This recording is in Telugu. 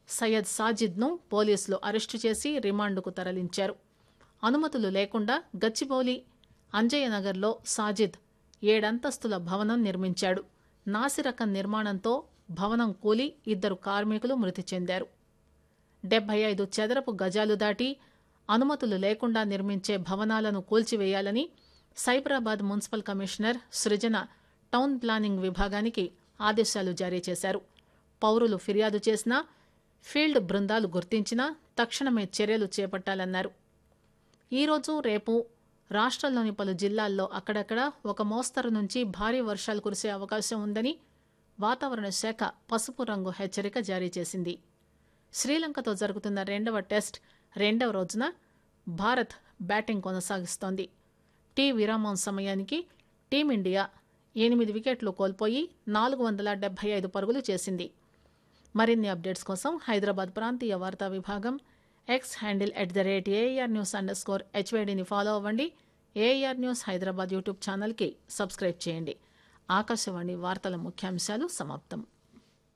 సయ్యద్ సాజిద్ను పోలీసులు అరెస్టు చేసి రిమాండ్కు తరలించారు అనుమతులు లేకుండా గచ్చిబౌలి అంజయ్యనగర్లో సాజిద్ ఏడంతస్తుల భవనం నిర్మించాడు నాసిరకం నిర్మాణంతో భవనం కూలి ఇద్దరు కార్మికులు మృతి చెందారు డెబ్బై ఐదు చదరపు గజాలు దాటి అనుమతులు లేకుండా నిర్మించే భవనాలను కూల్చివేయాలని Cyberabad municipal commissioner Srujana town planning విభాగానికి ఆదేశాలు జారీ చేశారు పౌరులు ఫిర్యాదు చేసినా ఫీల్డ్ బృందాలు గుర్తించినా తక్షణమే చర్యలు చేపట్టాలన్నారు ఈరోజు రేపు రాష్ట్రంలోని పలు జిల్లాల్లో అక్కడక్కడ ఒక మోస్తరు నుంచి భారీ వర్షాలు కురిసే అవకాశం ఉందని వాతావరణ శాఖ పసుపు రంగు హెచ్చరిక జారీ చేసింది శ్రీలంకతో జరుగుతున్న రెండవ టెస్ట్ రెండవ రోజున భారత్ బ్యాటింగ్ కొనసాగిస్తోంది టీ విరామం సమయానికి టీమిండియా ఎనిమిది వికెట్లు కోల్పోయి నాలుగు వందల డెబ్బై ఐదు పరుగులు చేసింది మరిన్ని అప్డేట్స్ కోసం హైదరాబాద్ ప్రాంతీయ వార్తా విభాగం X handle at the rate A R news underscore హెచ్వైడిని ఫాలో అవ్వండి ఏఆర్ న్యూస్ హైదరాబాద్ యూట్యూబ్ ఛానల్కి సబ్స్క్రైబ్ చేయండి ఆకాశవాణి వార్తల ముఖ్యాంశాలు సమాప్తం